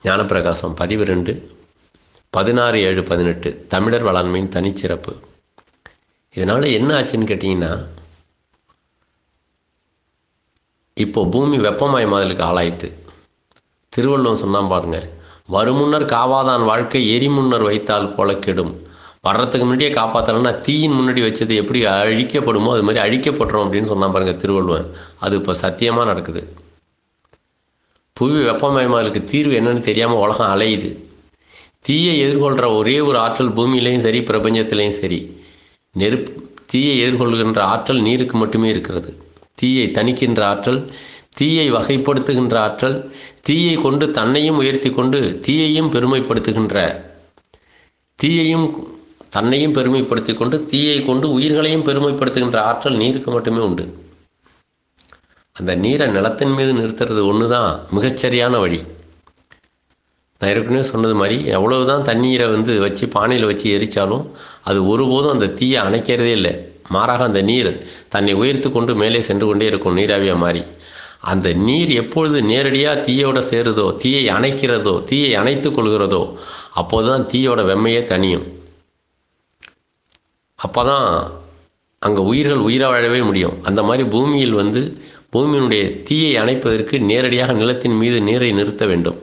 ஞானப்பிரகாசம் பதிவு ரெண்டு பதினாறு ஏழு பதினெட்டு தமிழர் வளாண்மையின் தனிச்சிறப்பு இதனால் என்ன ஆச்சுன்னு கேட்டிங்கன்னா இப்போ பூமி வெப்பமயமாதலுக்கு ஆளாயிட்டு திருவள்ளுவம் சொன்னான் பாருங்க வருமுன்னர் காவாதான் வாழ்க்கை எரி முன்னர் வைத்தால் பொழக்கிடும் வர்றதுக்கு முன்னாடியே காப்பாற்றலைன்னா தீயின் முன்னாடி வச்சது எப்படி அழிக்கப்படுமோ அது மாதிரி அழிக்கப்பட்டுரும் அப்படின்னு சொன்னான் பாருங்க திருவள்ளுவன் அது இப்போ சத்தியமாக நடக்குது புவி வெப்பமயமாதலுக்கு தீர்வு என்னன்னு தெரியாமல் உலகம் அலையுது தீயை எதிர்கொள்கிற ஒரே ஒரு ஆற்றல் பூமியிலையும் சரி பிரபஞ்சத்திலையும் சரி நெருப்பு தீயை எதிர்கொள்கின்ற ஆற்றல் நீருக்கு மட்டுமே இருக்கிறது தீயை தணிக்கின்ற ஆற்றல் தீயை வகைப்படுத்துகின்ற ஆற்றல் தீயை கொண்டு தன்னையும் உயர்த்தி கொண்டு தீயையும் பெருமைப்படுத்துகின்ற தீயையும் தன்னையும் பெருமைப்படுத்தி கொண்டு தீயை கொண்டு உயிர்களையும் பெருமைப்படுத்துகின்ற ஆற்றல் நீருக்கு மட்டுமே உண்டு அந்த நீரை நிலத்தின் மீது நிறுத்துறது ஒன்று தான் மிகச்சரியான வழி நான் ஏற்கனவே சொன்னது மாதிரி எவ்வளவு தான் தண்ணீரை வந்து வச்சு பானையில் வச்சு எரித்தாலும் அது ஒருபோதும் அந்த தீயை அணைக்கிறதே இல்லை மாறாக அந்த நீர் தன்னை உயர்த்து கொண்டு மேலே சென்று கொண்டே இருக்கும் நீராவியாக மாறி அந்த நீர் எப்பொழுது நேரடியாக தீயோட சேருதோ தீயை அணைக்கிறதோ தீயை அணைத்து கொள்கிறதோ அப்போது தான் தீயோட வெம்மையே தனியும் அப்போ தான் அங்கே உயிர்கள் உயிராக வாழவே முடியும் அந்த மாதிரி பூமியில் வந்து பூமியினுடைய தீயை அணைப்பதற்கு நேரடியாக நிலத்தின் மீது நீரை நிறுத்த வேண்டும்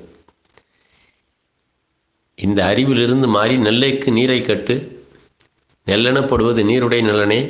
இந்த அறிவிலிருந்து மாறி நெல்லைக்கு நீரை கட்டு நெல்லெனப்படுவது நீருடைய நிலனே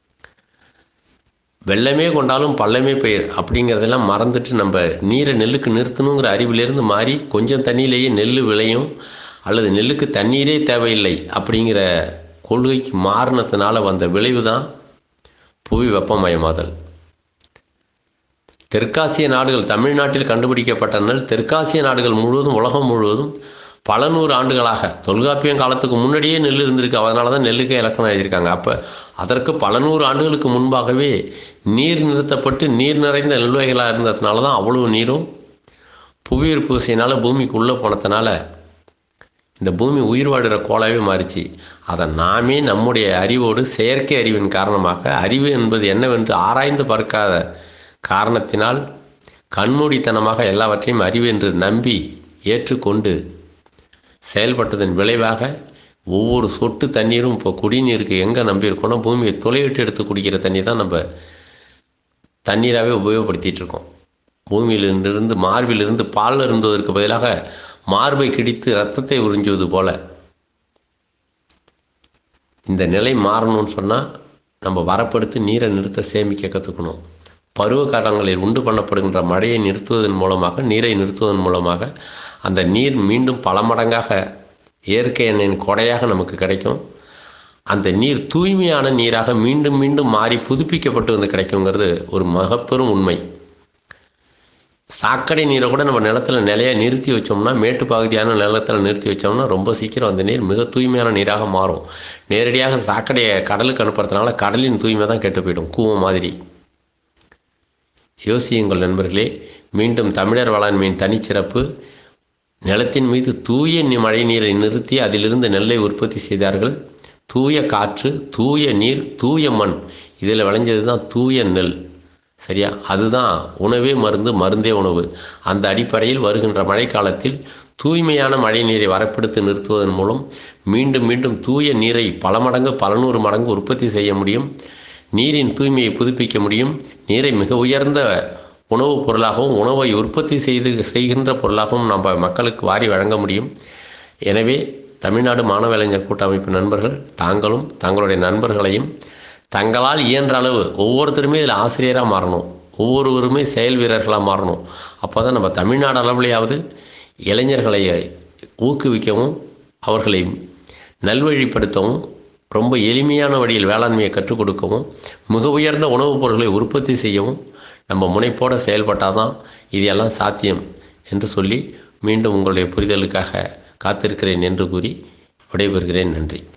வெள்ளமே கொண்டாலும் பள்ளமே பெயர் அப்படிங்கிறதெல்லாம் மறந்துட்டு நம்ம நீரை நெல்லுக்கு நிறுத்தணுங்கிற அறிவிலிருந்து மாறி கொஞ்சம் தண்ணியிலேயே நெல் விளையும் அல்லது நெல்லுக்கு தண்ணீரே தேவையில்லை அப்படிங்கிற கொள்கைக்கு மாறினதுனால வந்த விளைவு தான் புவி வெப்பமயமாதல் தெற்காசிய நாடுகள் தமிழ்நாட்டில் கண்டுபிடிக்கப்பட்ட நெல் தெற்காசிய நாடுகள் முழுவதும் உலகம் முழுவதும் பல நூறு ஆண்டுகளாக தொல்காப்பியம் காலத்துக்கு முன்னாடியே நெல் இருந்திருக்கு அதனால தான் நெல்லுக்கு இலக்கணம் எழுதியிருக்காங்க அப்போ அதற்கு பல நூறு ஆண்டுகளுக்கு முன்பாகவே நீர் நிறுத்தப்பட்டு நீர் நிறைந்த நெல்வகைகளாக இருந்ததுனால தான் அவ்வளவு நீரும் புவியீர்ப்பு விசையினால் பூமிக்கு உள்ளே போனதுனால இந்த பூமி உயிர் வாடுற கோலாவே மாறிச்சு அதை நாமே நம்முடைய அறிவோடு செயற்கை அறிவின் காரணமாக அறிவு என்பது என்னவென்று ஆராய்ந்து பார்க்காத காரணத்தினால் கண்மூடித்தனமாக எல்லாவற்றையும் அறிவு என்று நம்பி ஏற்றுக்கொண்டு செயல்பட்டதன் விளைவாக ஒவ்வொரு சொட்டு தண்ணீரும் இப்போ குடிநீருக்கு எங்கே நம்பியிருக்கோன்னா பூமியை தொலைவிட்டு எடுத்து குடிக்கிற தண்ணி தான் நம்ம தண்ணீராகவே உபயோகப்படுத்திகிட்டு இருக்கோம் பூமியிலிருந்து மார்பிலிருந்து பால் இருந்ததற்கு பதிலாக மார்பை கிடித்து ரத்தத்தை உறிஞ்சுவது போல இந்த நிலை மாறணும்னு சொன்னால் நம்ம வரப்படுத்தி நீரை நிறுத்த சேமிக்க கற்றுக்கணும் பருவ காலங்களில் உண்டு பண்ணப்படுகின்ற மழையை நிறுத்துவதன் மூலமாக நீரை நிறுத்துவதன் மூலமாக அந்த நீர் மீண்டும் பல மடங்காக இயற்கை எண்ணெயின் கொடையாக நமக்கு கிடைக்கும் அந்த நீர் தூய்மையான நீராக மீண்டும் மீண்டும் மாறி புதுப்பிக்கப்பட்டு வந்து கிடைக்குங்கிறது ஒரு மகப்பெரும் உண்மை சாக்கடை நீரை கூட நம்ம நிலத்தில் நிலையாக நிறுத்தி வச்சோம்னா மேட்டு பகுதியான நிலத்தில் நிறுத்தி வச்சோம்னா ரொம்ப சீக்கிரம் அந்த நீர் மிக தூய்மையான நீராக மாறும் நேரடியாக சாக்கடையை கடலுக்கு அனுப்புறதுனால கடலின் தூய்மை தான் கெட்டு போயிடும் கூவம் மாதிரி யோசியுங்கள் நண்பர்களே மீண்டும் தமிழர் வளாண்மையின் தனிச்சிறப்பு நிலத்தின் மீது தூய மழை நீரை நிறுத்தி அதிலிருந்து நெல்லை உற்பத்தி செய்தார்கள் தூய காற்று தூய நீர் தூய மண் இதில் விளைஞ்சது தான் தூய நெல் சரியா அதுதான் உணவே மருந்து மருந்தே உணவு அந்த அடிப்படையில் வருகின்ற மழைக்காலத்தில் தூய்மையான மழை நீரை வரப்படுத்தி நிறுத்துவதன் மூலம் மீண்டும் மீண்டும் தூய நீரை பல மடங்கு பல நூறு மடங்கு உற்பத்தி செய்ய முடியும் நீரின் தூய்மையை புதுப்பிக்க முடியும் நீரை மிக உயர்ந்த உணவுப் பொருளாகவும் உணவை உற்பத்தி செய்து செய்கின்ற பொருளாகவும் நம்ம மக்களுக்கு வாரி வழங்க முடியும் எனவே தமிழ்நாடு மாணவ இளைஞர் கூட்டமைப்பு நண்பர்கள் தாங்களும் தங்களுடைய நண்பர்களையும் தங்களால் இயன்ற அளவு ஒவ்வொருத்தருமே இதில் ஆசிரியராக மாறணும் ஒவ்வொருவருமே செயல் வீரர்களாக மாறணும் அப்போ தான் நம்ம தமிழ்நாடு அளவுலையாவது இளைஞர்களை ஊக்குவிக்கவும் அவர்களை நல்வழிப்படுத்தவும் ரொம்ப எளிமையான வழியில் வேளாண்மையை கற்றுக் கொடுக்கவும் மிக உயர்ந்த உணவுப் பொருட்களை உற்பத்தி செய்யவும் நம்ம முனைப்போடு செயல்பட்டால் தான் இது எல்லாம் சாத்தியம் என்று சொல்லி மீண்டும் உங்களுடைய புரிதலுக்காக காத்திருக்கிறேன் என்று கூறி விடைபெறுகிறேன் நன்றி